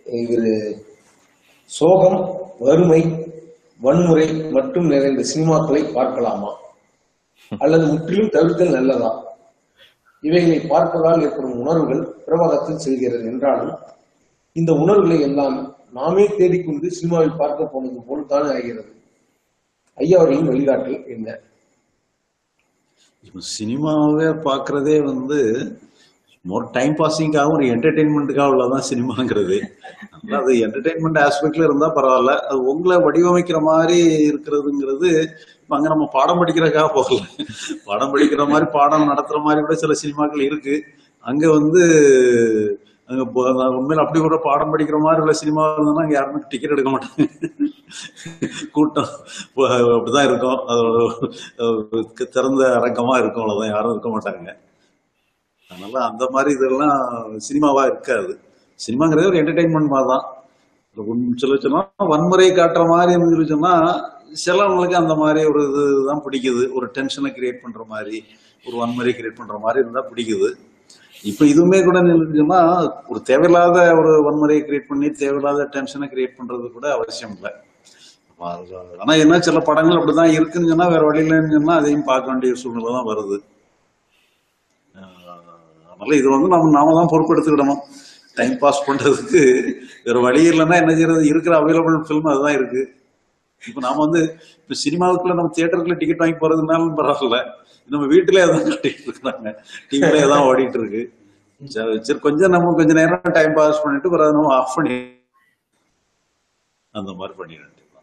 இவர் சோகம் வறுமை வன்முறை மட்டும் நிறைந்த சினிமாக்களை பார்க்கலாமா அல்லது முற்றிலும் தவிர்த்தல் நல்லதா இவைகளை பார்ப்பதால் ஏற்படும் உணர்வுகள் பிரவாகத்தில் செல்கிறது என்றாலும் இந்த உணர்வுகளை எல்லாம் நாமே தேடிக்கொண்டு சினிமாவை பார்க்க போனது போல் தானே ஆகிறது ஐயா அவர்களின் வழிகாட்டல் என்ன இப்போ சினிமாவே பார்க்கறதே வந்து மோர் டைம் பாசிங்காகவும் ஒரு என்டர்டெயின்மெண்ட்டுக்காக உள்ளதான் சினிமாங்கிறது அதனால அது என்டர்டெயின்மெண்ட் ஆஸ்பெக்ட்ல இருந்தா பரவாயில்ல அது உங்களை வடிவமைக்கிற மாதிரி இருக்கிறதுங்கிறது இப்ப அங்க நம்ம பாடம் படிக்கிறதுக்காக போகல பாடம் படிக்கிற மாதிரி பாடம் நடத்துற மாதிரி கூட சில சினிமாக்கள் இருக்கு அங்க வந்து அங்க போ- உண்மையில அப்படி ஒரு பாடம் படிக்கிற மாதிரி உள்ள சினிமா இருந்ததுன்னா அங்க யாருமே டிக்கெட் எடுக்க மாட்டாங்க கூட்டம் ப- அப்படிதான் இருக்கும் அது ஒரு- ஒரு திறந்த அரங்கமா இருக்கும் அவ்வளவுதான் யாரும் இருக்க மாட்டாங்க அதனால அந்த மாதிரி இதெல்லாம் சினிமாவா இருக்காது சினிமாங்கிறது ஒரு என்டர்டைன்மெண்ட் மாதிரி தான் இப்ப உண்மை சொல்ல சொன்னா வன்முறை காட்டுற மாதிரி இருந்து சொல்லி சொன்னா சிலவங்களுக்கு அந்த மாதிரி ஒரு இதுதான் பிடிக்குது ஒரு டென்ஷனை கிரியேட் பண்ற மாதிரி ஒரு வன்முறை கிரியேட் பண்ற மாதிரி இருந்தா பிடிக்குது இப்ப இதுவுமே கூட என்னன்னு சொன்னா ஒரு தேவையில்லாத ஒரு வன்முறையை கிரியேட் பண்ணி தேவையில்லாத டென்ஷனை கிரியேட் பண்றது கூட அவசியம் இல்லை ஆனா என்ன சில படங்கள் அப்படிதான் இருக்குன்னு சொன்னா வேற வழி இல்லைன்னு சொன்னா அதையும் பார்க்க வேண்டிய சூழ்நிலை தான் வருது ஆஹ் அதனால இது வந்து நம்ம நாம தான் பொறுப்பெடுத்துக்கிடணும் டைம் பாஸ் பண்றதுக்கு வேற வழி இல்லைன்னா என்ன செய்யறது இருக்கிற அவைலபிள் ஃபிலிம் அதுதான் இருக்கு இப்ப நாம வந்து இப்ப சினிமாவுக்குள்ள நம்ம தியேட்டருக்குள்ள டிக்கெட் வாங்கி போறதுனாலும் பரவாயில்ல நம்ம வீட்டுல அதான் கட்டிட்டு இருக்கிறாங்க டிவில தான் ஓடிட்டு இருக்கு சரி சரி, கொஞ்சம் நம்ம கொஞ்ச நேரம் டைம் பாஸ் பண்ணிட்டு பிறகு நம்ம ஆஃப் பண்ணி அந்த மாதிரி பண்ணிட வேண்டியதுதான்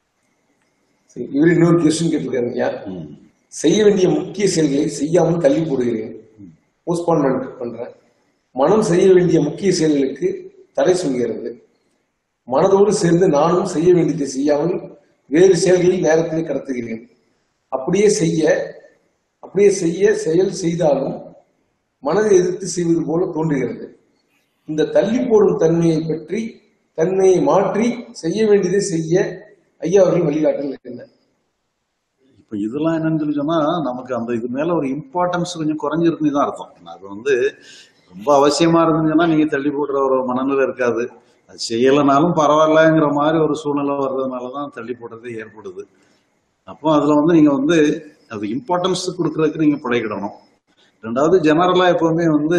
சரி, இவர் இன்னொரு கொஸ்டின் கேட்டிருக்காரு ஐயா ம். செய்ய வேண்டிய முக்கிய செயல்களை செய்யாமல் தள்ளி போடுகிறேன் போஸ்ட்பான்மெண்ட் பண்றேன் மனம் செய்ய வேண்டிய முக்கிய செயல்களுக்கு தடை சொல்கிறது மனதோடு சேர்ந்து நானும் செய்ய வேண்டியதை செய்யாமல் வேறு செயல்களில் நேரத்தை கடத்துகிறேன் அப்படியே செய்ய அப்படியே செய்ய செயல் செய்தாலும் மனதை எதிர்த்து செய்வது போல தோன்றுகிறது இந்த தள்ளி போடும் தன்மையை பற்றி தன்மையை மாற்றி செய்ய வேண்டியதை செய்ய ஐயா அவர்கள் வழிகாட்டல் என்ன இப்ப இதெல்லாம் என்னன்னு சொல்லி சொன்னா நமக்கு அந்த இது மேல ஒரு இம்பார்ட்டன்ஸ் கொஞ்சம் குறைஞ்சிருக்குன்னு தான் அர்த்தம் அது வந்து ரொம்ப அவசியமா இருந்துச்சுன்னா நீங்க தள்ளி போடுற ஒரு மனநிலை இருக்காது அது செய்யலைனாலும் பரவாயில்லங்கிற மாதிரி ஒரு சூழ்நிலை வர்றதுனாலதான் தள்ளி போடுறதே ஏற்படுது அப்போ அதுல வந்து நீங்க வந்து அது இம்பார்ட்டன்ஸ் கொடுக்கறதுக்கு நீங்க பழகிடணும் ரெண்டாவது ஜெனரலா எப்பவுமே வந்து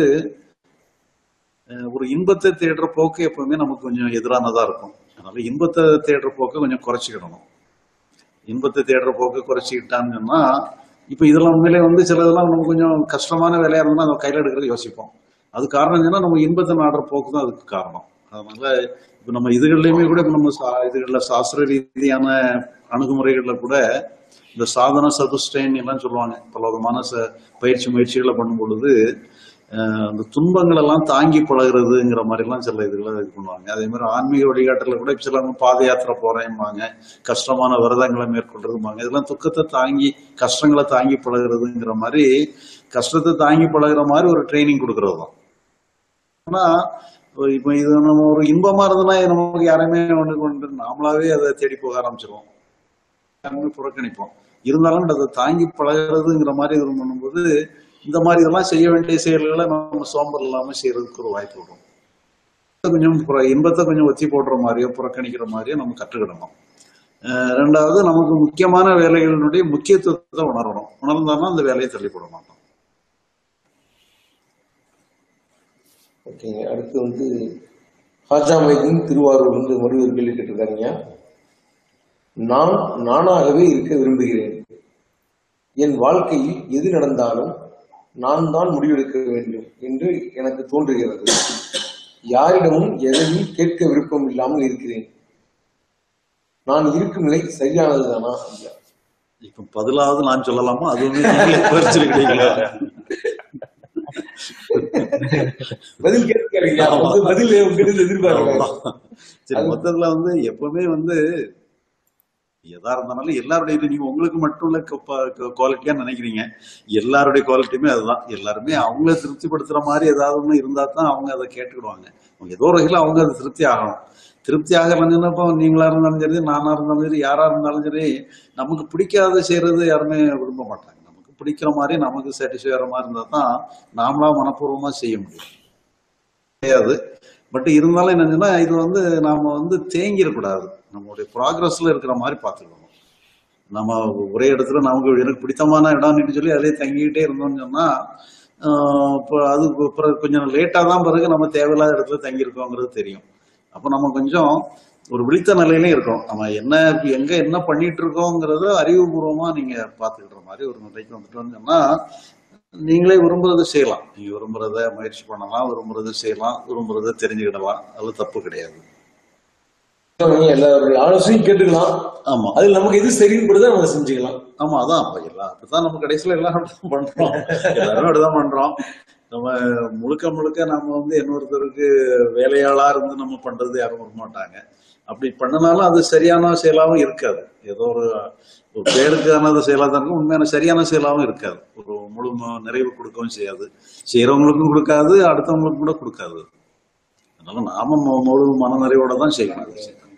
அஹ், ஒரு இன்பத்தை தேடுற போக்கு எப்பவுமே நமக்கு கொஞ்சம் எதிரானதா இருக்கும் அதனால இன்பத்தை தேடுற போக்கை கொஞ்சம் குறைச்சிக்கிடணும் இன்பத்தை தேடுற போக்கு குறைச்சிக்கிட்டான்னு சொன்னா இப்ப இதெல்லாம் உண்மையிலே வந்து சிலதெல்லாம் நம்ம கொஞ்சம் கஷ்டமான வேலையா இருந்தா அதை கையில எடுக்கிறது யோசிப்போம் அது காரணம் என்னன்னா நம்ம இன்பத்தை நாடுற போக்கு தான் அதுக்கு காரணம் அதனால இப்ப நம்ம இதுகள்லயுமே கூட இப்ப நம்ம சா- இதுகள்ல சாஸ்திர ரீதியான அணுகுமுறைகள்ல கூட இந்த சாதன சதுஷ்டைன் எல்லாம் சொல்லுவாங்க பல விதமான ச- பயிற்சி முயற்சிகளை பண்ணும் பொழுது அஹ், அந்த துன்பங்கள் எல்லாம் தாங்கி பழகுறதுங்கிற மாதிரி எல்லாம் சில இதுகளை இது பண்ணுவாங்க அதே மாதிரி ஆன்மீக வழிகாட்டுல கூட இப்ப சிலவங்க பாத யாத்திரை போறேன்பாங்க கஷ்டமான விரதங்களை மேற்கொள்றதுமாங்க இதெல்லாம் துக்கத்தை தாங்கி கஷ்டங்களை தாங்கி பழகுறதுங்கிற மாதிரி கஷ்டத்தை தாங்கி பழகுற மாதிரி ஒரு ட்ரைனிங் கொடுக்கறது தான் ஆனா இப்ப இது நம்ம ஒரு இன்பமா இருந்ததுன்னா நமக்கு யாருமே ஒண்ணு கொண்டு நாமளாவே அதை தேடி போக ஆரம்பிச்சிருவோம் யாருமே புறக்கணிப்போம் இருந்தாலும் அதை தாங்கி பழகுறதுங்கிற மாதிரி இது பண்ணும்போது இந்த மாதிரி இதெல்லாம் செய்ய வேண்டிய செயல்களை நம்ம சோம்பல் இல்லாம செய்யறதுக்கு ஒரு வாய்ப்பு வரும் கொஞ்சம் புற- இன்பத்தை கொஞ்சம் ஒத்தி போடுற மாதிரியோ புறக்கணிக்கிற மாதிரியோ நம்ம கற்றுக்கிடணும் அஹ் ரெண்டாவது நமக்கு முக்கியமான வேலைகளினுடைய முக்கியத்துவத்தை உணரணும் உணர்ந்தாலும் அந்த வேலையை தள்ளி போட மாட்டோம் ஓகேங்க அடுத்து வந்து ஹாஜா மைதீன் திருவாரூர் வந்து மறுவர் கேள்வி கேட்டிருக்காருங்க நான் நானாகவே இருக்க விரும்புகிறேன் என் வாழ்க்கையில் எது நடந்தாலும் நான் தான் முடிவெடுக்க வேண்டும் என்று எனக்கு தோன்றுகிறது யாரிடமும் எதையும் கேட்க விருப்பம் இல்லாமல் இருக்கிறேன் நான் இருக்கும் நிலை சரியானதுதானா ஐயா இப்ப பதிலாவது நான் சொல்லலாமா அதுவுமே நீங்களே பரிச்சிருக்கிறீங்களா பதில் கேட்கிறீங்க ஆமா. பதில் உங்ககிட்ட எதிர்பார்க்கிறேன் சரி மொத்தத்துல வந்து எப்பவுமே வந்து எதா இருந்தாலும் எல்லாருடைய இது நீங்க உங்களுக்கு மட்டும் உள்ள குவாலிட்டியா நினைக்கிறீங்க எல்லாருடைய குவாலிட்டியுமே அதுதான் எல்லாருமே அவங்கள திருப்திப்படுத்துற மாதிரி ஏதாவது ஒண்ணு இருந்தா தான் அவங்க அதை கேட்டுக்கிடுவாங்க அவங்க ஏதோ ஒரு வகையில அவங்க அது திருப்தி ஆகணும் திருப்தி ஆகலன்னு இப்போ நீங்களா இருந்தாலும் சரி நானா இருந்தாலும் சரி யாரா இருந்தாலும் சரி நமக்கு பிடிக்காத செய்யறது யாருமே விரும்ப மாட்டாங்க நமக்கு பிடிக்கிற மாதிரி நமக்கு சாட்டிஸ்ஃபை ஆகிற மாதிரி இருந்தா தான் நாமளா மனப்பூர்வமா செய்ய முடியும் கிடையாது பட் இருந்தாலும் என்னன்னா இது வந்து நாம வந்து தேங்கிடக்கூடாது நம்மளுடைய ப்ராக்ரஸ்ல இருக்கிற மாதிரி பார்த்துக்கணும் நம்ம ஒரே இடத்துல நமக்கு எனக்கு பிடித்தமான இடம்னு சொல்லி அதே தங்கிக்கிட்டே இருந்தோம்னு சொன்னா ஆஹ் இப்போ அது அப்புறம் கொஞ்சம் லேட்டா தான் பிறகு நம்ம தேவையில்லாத இடத்துல தங்கியிருக்கோங்கிறது தெரியும் அப்போ நம்ம கொஞ்சம் ஒரு விழித்த நிலையிலே இருக்கோம் நம்ம என்ன இப்ப எங்க என்ன பண்ணிட்டு இருக்கோங்கிறத அறிவுபூர்வமா நீங்க பாத்துக்கிற மாதிரி ஒரு நிலைக்கு வந்துட்டோம்னு சொன்னா நீங்களே விரும்புறதை செய்யலாம் நீங்க விரும்புறத முயற்சி பண்ணலாம் விரும்புறதை செய்யலாம் விரும்புறதை தெரிஞ்சுக்கிடலாம் அது தப்பு கிடையாது எல்லாருடைய ஆலோசனையும் கேட்டுக்கலாம் ஆமா அதில் நமக்கு எது சரின்னு படுதோ நம்ம செஞ்சுக்கலாம் ஆமா அதான் அப்ப எல்லாம் அப்படித்தான் நம்ம கடைசியில எல்லாம் அப்படிதான் பண்றோம் எல்லாரும் அப்படிதான் பண்றோம் நம்ம முழுக்க முழுக்க நம்ம வந்து இன்னொருத்தருக்கு வேலையாளா இருந்து நம்ம பண்றது யாரும் விட மாட்டாங்க அப்படி பண்ணனாலும் அது சரியான செயலாவும் இருக்காது ஏதோ ஒரு ஒரு பேருக்கானது செயலா தான் இருக்கும் உண்மையான சரியான செயலாவும் இருக்காது ஒரு முழு ம- நிறைவு கொடுக்கவும் செய்யாது செய்யறவங்களுக்கும் கொடுக்காது அடுத்தவங்களுக்கும் கூட கொடுக்காது அதனால நாம மு- முழு மன நிறைவோட தான் செய்யணும் அதை செய்யணும்.